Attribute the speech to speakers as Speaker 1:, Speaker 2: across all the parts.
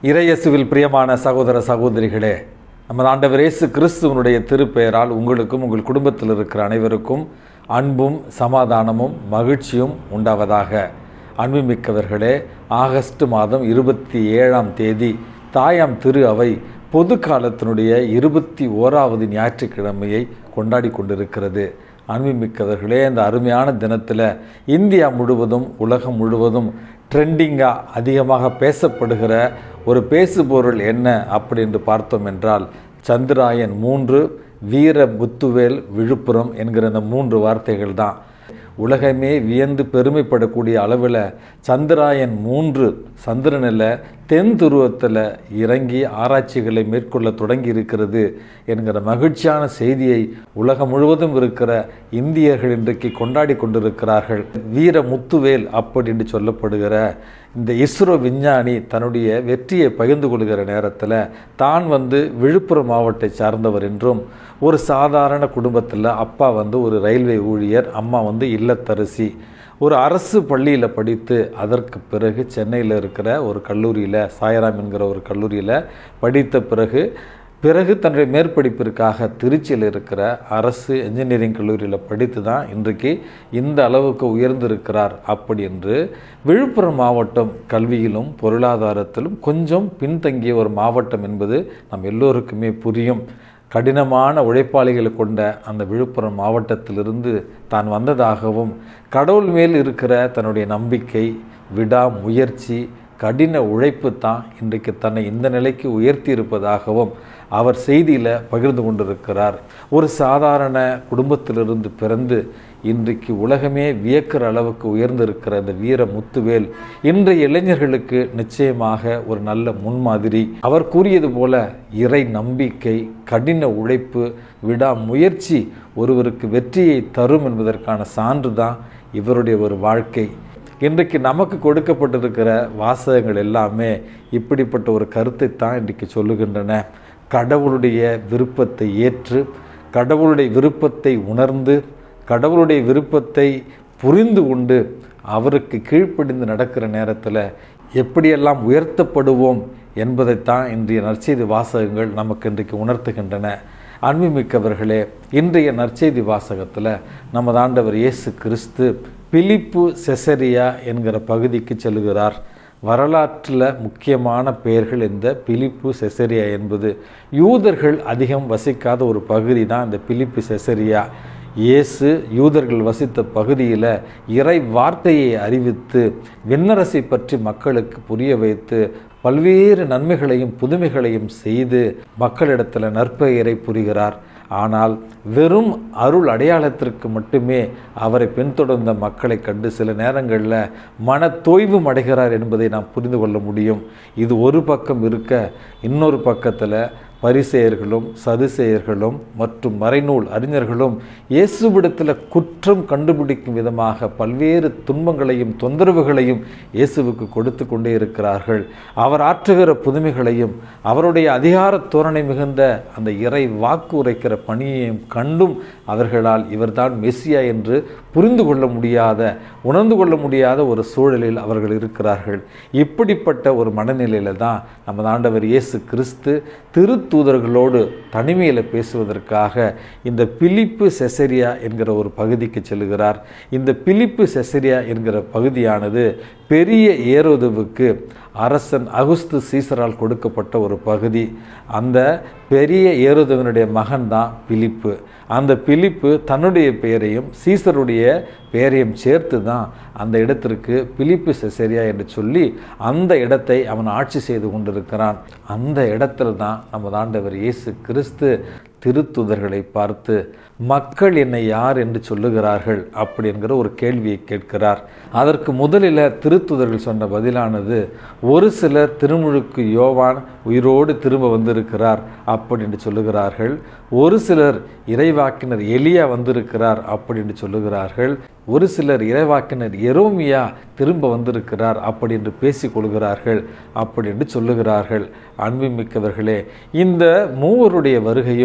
Speaker 1: இறையேசுவில் பிரியமான சகோதர சகோதரிகளே நமது ஆண்டவர் இயேசு கிறிஸ்துவனுடைய திருப்பெயரால் உங்களுக்கும் உங்கள் குடும்பத்தில் இருக்கிற அனைவருக்கும் அன்பும் சமாதானமும் மகிழ்ச்சியும் உண்டாவதாக அன்புமிக்கவர்களே ஆகஸ்ட் மாதம் இருபத்தி ஏழாம் தேதி தாயாம் திரு அவை பொது காலத்தினுடைய இருபத்தி ஓராவது ஞாயிற்றுக்கிழமையை கொண்டாடி கொண்டிருக்கிறது அன்புமிக்கவர்களே இந்த அருமையான தினத்தில் இந்தியா முழுவதும் உலகம் முழுவதும் ட்ரெண்டிங்காக அதிகமாக பேசப்படுகிற ஒரு பேசுபொருள் என்ன அப்படி என்று பார்த்தோம் என்றால் சந்திராயன் மூன்று வீர முத்துவேல் விழுப்புரம் என்கிற இந்த மூன்று வார்த்தைகள் தான் உலகமே வியந்து பெருமைப்படக்கூடிய அளவில் சந்திராயன் மூன்று சந்திரனில் தென் துருவத்தில் இறங்கி ஆராய்ச்சிகளை மேற்கொள்ள தொடங்கி இருக்கிறது என்கிற மகிழ்ச்சியான செய்தியை உலகம் முழுவதும் இருக்கிற இந்தியர்கள் இன்றைக்கு கொண்டாடி கொண்டிருக்கிறார்கள் வீர முத்துவேல் அப்படின்னு சொல்லப்படுகிற இந்த இஸ்ரோ விஞ்ஞானி தன்னுடைய வெற்றியை பகிர்ந்து கொள்கிற நேரத்தில் தான் வந்து விழுப்புரம் மாவட்டத்தை சார்ந்தவர் என்றும் ஒரு சாதாரண குடும்பத்தில் அப்பா வந்து ஒரு ரயில்வே ஊழியர் அம்மா வந்து இல்லத்தரசி ஒரு அரசு பள்ளியில் படித்து அதற்கு பிறகு சென்னையில் இருக்கிற ஒரு கல்லூரியில் சாயராம் என்கிற ஒரு கல்லூரியில் படித்த பிறகு பிறகு தன்னுடைய மேற்படிப்பிற்காக திருச்சியில் இருக்கிற அரசு என்ஜினியரிங் கல்லூரியில் படித்து தான் இன்றைக்கு இந்த அளவுக்கு உயர்ந்திருக்கிறார் அப்படி என்று விழுப்புரம் மாவட்டம் கல்வியிலும் பொருளாதாரத்திலும் கொஞ்சம் பின்தங்கிய ஒரு மாவட்டம் என்பது நம் எல்லோருக்குமே புரியும் கடினமான உழைப்பாளிகளை கொண்ட அந்த விழுப்புரம் மாவட்டத்திலிருந்து தான் வந்ததாகவும் கடவுள் மேல் இருக்கிற தன்னுடைய நம்பிக்கை விடாமுயற்சி கடின உழைப்பு தான் இன்றைக்கு தன்னை இந்த நிலைக்கு உயர்த்தி இருப்பதாகவும் அவர் செய்தியில் பகிர்ந்து கொண்டிருக்கிறார் ஒரு சாதாரண குடும்பத்திலிருந்து பிறந்து இன்றைக்கு உலகமே வியக்கிற அளவுக்கு உயர்ந்திருக்கிற இந்த வீர முத்துவேல் இன்றைய இளைஞர்களுக்கு நிச்சயமாக ஒரு நல்ல முன்மாதிரி அவர் கூறியது போல இறை நம்பிக்கை கடின உழைப்பு விடாமுயற்சி ஒருவருக்கு வெற்றியை தரும் என்பதற்கான சான்று தான் இவருடைய ஒரு வாழ்க்கை இன்றைக்கு நமக்கு கொடுக்கப்பட்டிருக்கிற வாசகங்கள் எல்லாமே இப்படிப்பட்ட ஒரு கருத்தை தான் இன்றைக்கு சொல்லுகின்றன கடவுளுடைய விருப்பத்தை ஏற்று கடவுளுடைய விருப்பத்தை உணர்ந்து கடவுளுடைய விருப்பத்தை புரிந்து கொண்டு அவருக்கு கீழ்ப்படிந்து நடக்கிற நேரத்தில் எப்படியெல்லாம் உயர்த்தப்படுவோம் என்பதைத்தான் இன்றைய நற்செய்தி வாசகங்கள் நமக்கு இன்றைக்கு உணர்த்துகின்றன அன்புமிக்கவர்களே இன்றைய நற்செய்தி வாசகத்தில் நமது ஆண்டவர் இயேசு கிறிஸ்து பிலிப்பு செசரியா என்கிற பகுதிக்கு செல்கிறார் வரலாற்றில் முக்கியமான பெயர்கள் இந்த பிலிப்பு செசரியா என்பது யூதர்கள் அதிகம் வசிக்காத ஒரு பகுதி தான் இந்த பிலிப்பு செசரியா இயேசு யூதர்கள் வசித்த பகுதியில் இறை வார்த்தையை அறிவித்து விண்ணரசை பற்றி மக்களுக்கு புரிய வைத்து பல்வேறு நன்மைகளையும் புதுமைகளையும் செய்து மக்களிடத்தில் நற்பெயரை புரிகிறார் ஆனால் வெறும் அருள் அடையாளத்திற்கு மட்டுமே அவரை பின்தொடர்ந்த மக்களை கண்டு சில நேரங்களில் மன தோய்வும் அடைகிறார் என்பதை நாம் புரிந்து கொள்ள முடியும் இது ஒரு பக்கம் இருக்க இன்னொரு பக்கத்தில் பரிசெயர்களும் சதுசெயர்களும் மற்றும் மறைநூல் அறிஞர்களும் இயேசுவிடத்தில் குற்றம் கண்டுபிடிக்கும் விதமாக பல்வேறு துன்பங்களையும் தொந்தரவுகளையும் இயேசுவுக்கு கொடுத்து கொண்டே இருக்கிறார்கள் அவர் ஆற்றுகிற புதுமைகளையும் அவருடைய அதிகார தோரணை மிகுந்த அந்த இறை வாக்கு உரைக்கிற பணியையும் கண்டும் அவர்களால் இவர்தான் மெஸ்ஸியா என்று புரிந்து கொள்ள முடியாத உணர்ந்து கொள்ள முடியாத ஒரு சூழலில் அவர்கள் இருக்கிறார்கள் இப்படிப்பட்ட ஒரு மனநிலையில் தான் நமது ஆண்டவர் இயேசு கிறிஸ்து திருத்தூதர்களோடு தனிமையில் பேசுவதற்காக இந்த பிலிப்பு செசரியா என்கிற ஒரு பகுதிக்கு செல்கிறார் இந்த பிலிப்பு செசரியா என்கிற பகுதியானது பெரிய ஏரோதுவுக்கு அரசன் அகுஸ்து சீசரால் கொடுக்கப்பட்ட ஒரு பகுதி அந்த பெரிய ஏரோதுவனுடைய மகன் தான் பிலிப்பு அந்த பிலிப்பு தன்னுடைய பெயரையும் சீசருடைய பெயரையும் சேர்த்து தான் அந்த இடத்திற்கு பிலிப்பு செசரியா என்று சொல்லி அந்த இடத்தை அவன் ஆட்சி செய்து கொண்டிருக்கிறான் அந்த இடத்துல தான் நமது ஆண்டவர் இயேசு கிறிஸ்து திருத்துதர்களை பார்த்து மக்கள் என்னை யார் என்று சொல்லுகிறார்கள் அப்படி என்கிற ஒரு கேள்வியை கேட்கிறார் அதற்கு முதலில் திருத்துதர்கள் சொன்ன பதிலானது ஒரு சிலர் திருமுழுக்கு யோவான் உயிரோடு திரும்ப வந்திருக்கிறார் அப்படி என்று சொல்லுகிறார்கள் ஒரு சிலர் இறைவாக்கினர் எலியா வந்திருக்கிறார் அப்படி என்று சொல்லுகிறார்கள் ஒரு சிலர் இறைவாக்கினர் எரோமியா திரும்ப வந்திருக்கிறார் அப்படி என்று பேசிக் கொள்கிறார்கள் அப்படி என்று சொல்லுகிறார்கள் அன்புமிக்கவர்களே இந்த மூவருடைய வருகையும்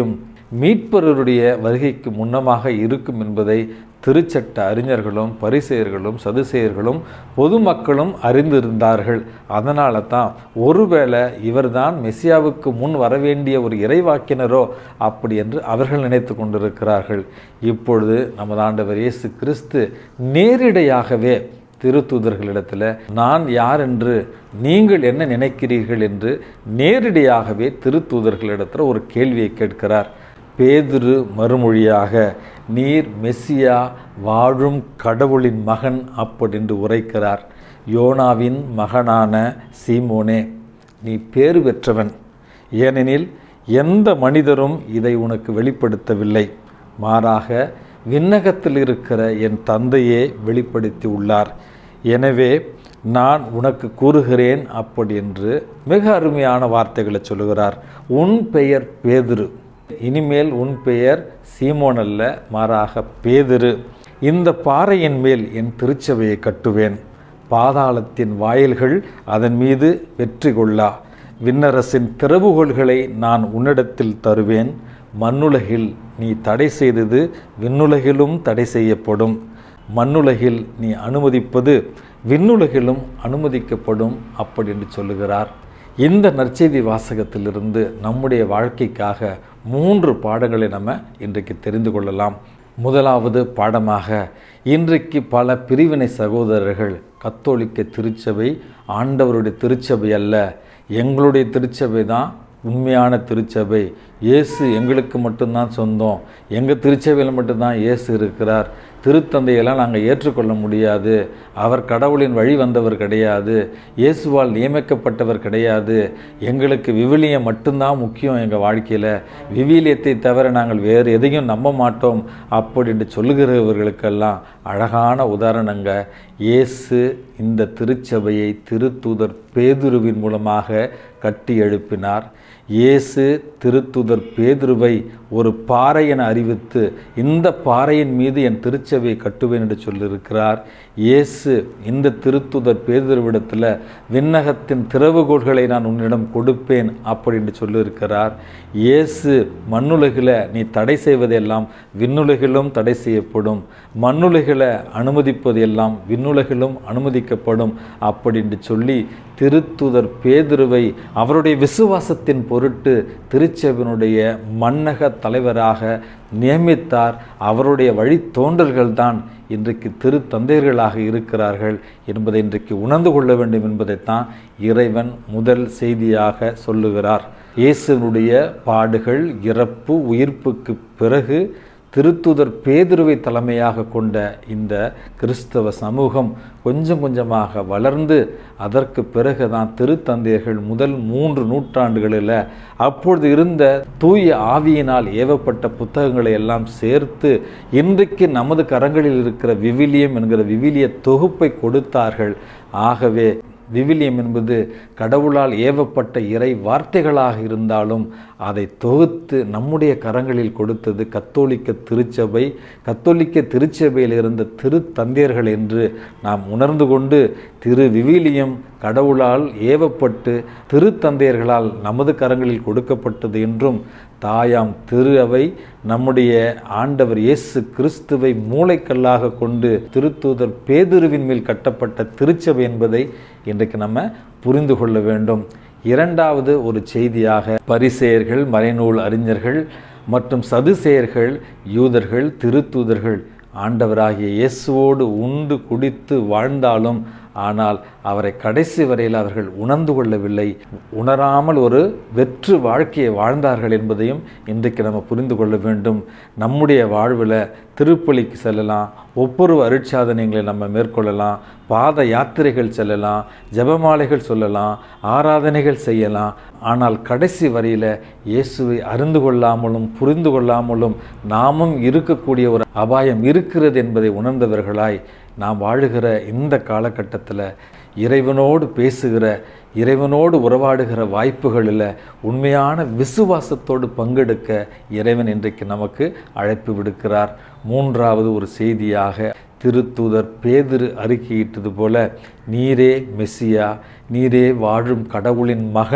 Speaker 1: மீட்பருடைய வருகைக்கு முன்னமாக இருக்கும் என்பதை திருச்சட்ட அறிஞர்களும் பரிசெயர்களும் சதுசெயர்களும் பொதுமக்களும் அறிந்திருந்தார்கள் அதனால தான் ஒருவேளை இவர்தான் மெசியாவுக்கு முன் வரவேண்டிய ஒரு இறைவாக்கினரோ அப்படி என்று அவர்கள் நினைத்து கொண்டிருக்கிறார்கள் இப்பொழுது நமது ஆண்டவர் இயேசு கிறிஸ்து நேரிடையாகவே திருத்தூதர்களிடத்தில் நான் யார் என்று நீங்கள் என்ன நினைக்கிறீர்கள் என்று நேரடியாகவே திருத்தூதர்களிடத்தில் ஒரு கேள்வியை கேட்கிறார் பேதுரு மறுமொழியாக நீர் மெஸ்ஸியா வாழும் கடவுளின் மகன் அப்படின்று உரைக்கிறார் யோனாவின் மகனான சீமோனே நீ பேறு பெற்றவன் ஏனெனில் எந்த மனிதரும் இதை உனக்கு வெளிப்படுத்தவில்லை மாறாக விண்ணகத்தில் இருக்கிற என் தந்தையே வெளிப்படுத்தி உள்ளார் எனவே நான் உனக்கு கூறுகிறேன் அப்படி என்று மிக அருமையான வார்த்தைகளை சொல்லுகிறார் உன் பெயர் பேதுரு இனிமேல் உன் பெயர் சீமோன் அல்ல மாறாக பேதிரு இந்த பாறையின் மேல் என் திருச்சபையை கட்டுவேன் பாதாளத்தின் வாயில்கள் அதன் மீது வெற்றி கொள்ளா விண்ணரசின் திறவுகோள்களை நான் உன்னிடத்தில் தருவேன் மண்ணுலகில் நீ தடை செய்தது விண்ணுலகிலும் தடை செய்யப்படும் மண்ணுலகில் நீ அனுமதிப்பது விண்ணுலகிலும் அனுமதிக்கப்படும் அப்படி என்று சொல்லுகிறார் இந்த நற்செய்தி வாசகத்திலிருந்து நம்முடைய வாழ்க்கைக்காக மூன்று பாடங்களை நம்ம இன்றைக்கு தெரிந்து கொள்ளலாம் முதலாவது பாடமாக இன்றைக்கு பல பிரிவினை சகோதரர்கள் கத்தோலிக்க திருச்சபை ஆண்டவருடைய திருச்சபை அல்ல எங்களுடைய திருச்சபை தான் உண்மையான திருச்சபை இயேசு எங்களுக்கு மட்டும்தான் சொந்தம் எங்கள் திருச்சபையில் மட்டும்தான் இயேசு இருக்கிறார் திருத்தந்தையெல்லாம் நாங்கள் ஏற்றுக்கொள்ள முடியாது அவர் கடவுளின் வழி வந்தவர் கிடையாது இயேசுவால் நியமிக்கப்பட்டவர் கிடையாது எங்களுக்கு விவிலியம் மட்டும்தான் முக்கியம் எங்கள் வாழ்க்கையில் விவிலியத்தை தவிர நாங்கள் வேறு எதையும் நம்ப மாட்டோம் அப்படின்னு சொல்லுகிறவர்களுக்கெல்லாம் அழகான உதாரணங்க இயேசு இந்த திருச்சபையை திருத்தூதர் பேதுருவின் மூலமாக கட்டி எழுப்பினார் இயேசு திருத்துதர் பேதுருவை ஒரு பாறை என அறிவித்து இந்த பாறையின் மீது என் திருச்சபையை கட்டுவேன் என்று சொல்லியிருக்கிறார் இயேசு இந்த திருத்துதர் பேதுருவிடத்தில் விண்ணகத்தின் திறவுகோள்களை நான் உன்னிடம் கொடுப்பேன் அப்படி என்று சொல்லியிருக்கிறார் இயேசு மண்ணுலகில் நீ தடை செய்வதெல்லாம் விண்ணுலகிலும் தடை செய்யப்படும் மண்ணுலகில் அனுமதிப்பது எல்லாம் விண்ணுலகிலும் அனுமதிக்கப்படும் அப்படி என்று சொல்லி திருத்துதர் பேதுருவை அவருடைய விசுவாசத்தின் பொருட்டு திருச்செவனுடைய மன்னக தலைவராக நியமித்தார் அவருடைய வழித்தோன்றல்கள் தான் இன்றைக்கு திருத்தந்தையர்களாக இருக்கிறார்கள் என்பதை இன்றைக்கு உணர்ந்து கொள்ள வேண்டும் என்பதைத்தான் இறைவன் முதல் செய்தியாக சொல்லுகிறார் இயேசுனுடைய பாடுகள் இறப்பு உயிர்ப்புக்கு பிறகு திருத்துதர் பேதுருவை தலைமையாக கொண்ட இந்த கிறிஸ்தவ சமூகம் கொஞ்சம் கொஞ்சமாக வளர்ந்து அதற்கு பிறகு தான் திருத்தந்தையர்கள் முதல் மூன்று நூற்றாண்டுகளில் அப்பொழுது இருந்த தூய ஆவியினால் ஏவப்பட்ட புத்தகங்களை எல்லாம் சேர்த்து இன்றைக்கு நமது கரங்களில் இருக்கிற விவிலியம் என்கிற விவிலிய தொகுப்பை கொடுத்தார்கள் ஆகவே விவிலியம் என்பது கடவுளால் ஏவப்பட்ட இறை வார்த்தைகளாக இருந்தாலும் அதை தொகுத்து நம்முடைய கரங்களில் கொடுத்தது கத்தோலிக்க திருச்சபை கத்தோலிக்க திருச்சபையில் இருந்த திருத்தந்தையர்கள் என்று நாம் உணர்ந்து கொண்டு திரு விவிலியம் கடவுளால் ஏவப்பட்டு திருத்தந்தையர்களால் நமது கரங்களில் கொடுக்கப்பட்டது என்றும் தாயாம் திரு அவை நம்முடைய ஆண்டவர் இயேசு கிறிஸ்துவை மூளைக்கல்லாக கொண்டு திருத்தூதர் பேதுருவின் மேல் கட்டப்பட்ட திருச்சபை என்பதை இன்றைக்கு நம்ம புரிந்து கொள்ள வேண்டும் இரண்டாவது ஒரு செய்தியாக பரிசேயர்கள் மறைநூல் அறிஞர்கள் மற்றும் சதுசேயர்கள் யூதர்கள் திருத்தூதர்கள் ஆண்டவராகிய இயேசுவோடு உண்டு குடித்து வாழ்ந்தாலும் ஆனால் அவரை கடைசி வரையில் அவர்கள் உணர்ந்து கொள்ளவில்லை உணராமல் ஒரு வெற்று வாழ்க்கையை வாழ்ந்தார்கள் என்பதையும் இன்றைக்கு நம்ம புரிந்து கொள்ள வேண்டும் நம்முடைய வாழ்வில் திருப்பலிக்கு செல்லலாம் ஒவ்வொரு அருட்சாதனைகளை நம்ம மேற்கொள்ளலாம் பாத யாத்திரைகள் செல்லலாம் ஜெபமாலைகள் சொல்லலாம் ஆராதனைகள் செய்யலாம் ஆனால் கடைசி வரியில் இயேசுவை அறிந்து கொள்ளாமலும் புரிந்து கொள்ளாமலும் நாமும் இருக்கக்கூடிய ஒரு அபாயம் இருக்கிறது என்பதை உணர்ந்தவர்களாய் நாம் வாழுகிற இந்த காலகட்டத்தில் இறைவனோடு பேசுகிற இறைவனோடு உறவாடுகிற வாய்ப்புகளில் உண்மையான விசுவாசத்தோடு பங்கெடுக்க இறைவன் இன்றைக்கு நமக்கு அழைப்பு விடுக்கிறார் மூன்றாவது ஒரு செய்தியாக திருத்தூதர் பேதிரு அறிக்கையிட்டது போல நீரே மெஸ்ஸியா நீரே வாழும் கடவுளின் மகன்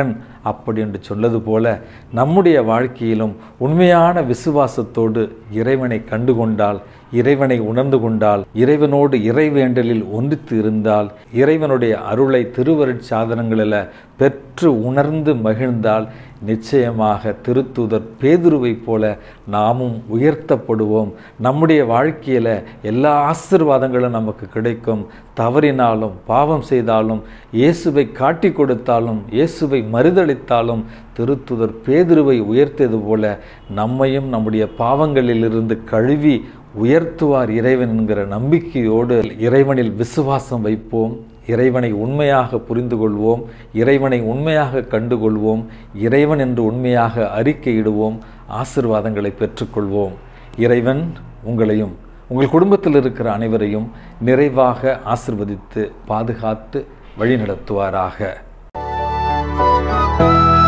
Speaker 1: அப்படி என்று சொன்னது போல நம்முடைய வாழ்க்கையிலும் உண்மையான விசுவாசத்தோடு இறைவனை கண்டுகொண்டால் இறைவனை உணர்ந்து கொண்டால் இறைவனோடு இறைவேண்டலில் ஒன்றித்து இருந்தால் இறைவனுடைய அருளை திருவருட் சாதனங்களில் பெற்று உணர்ந்து மகிழ்ந்தால் நிச்சயமாக திருத்தூதர் பேதுருவைப் போல நாமும் உயர்த்தப்படுவோம் நம்முடைய வாழ்க்கையில் எல்லா ஆசிர்வாதங்களும் நமக்கு கிடைக்கும் தவறினாலும் பாவம் செய்தாலும் இயேசுவை காட்டி கொடுத்தாலும் இயேசுவை மறுதளித்தாலும் திருத்துதர் பேதுருவை உயர்த்தியது போல நம்மையும் நம்முடைய பாவங்களிலிருந்து கழுவி உயர்த்துவார் இறைவன் என்கிற நம்பிக்கையோடு இறைவனில் விசுவாசம் வைப்போம் இறைவனை உண்மையாக புரிந்து கொள்வோம் இறைவனை உண்மையாக கண்டுகொள்வோம் இறைவன் என்று உண்மையாக அறிக்கையிடுவோம் ஆசிர்வாதங்களை பெற்றுக்கொள்வோம் இறைவன் உங்களையும் உங்கள் குடும்பத்தில் இருக்கிற அனைவரையும் நிறைவாக ஆசிர்வதித்து பாதுகாத்து வழிநடத்துவாராக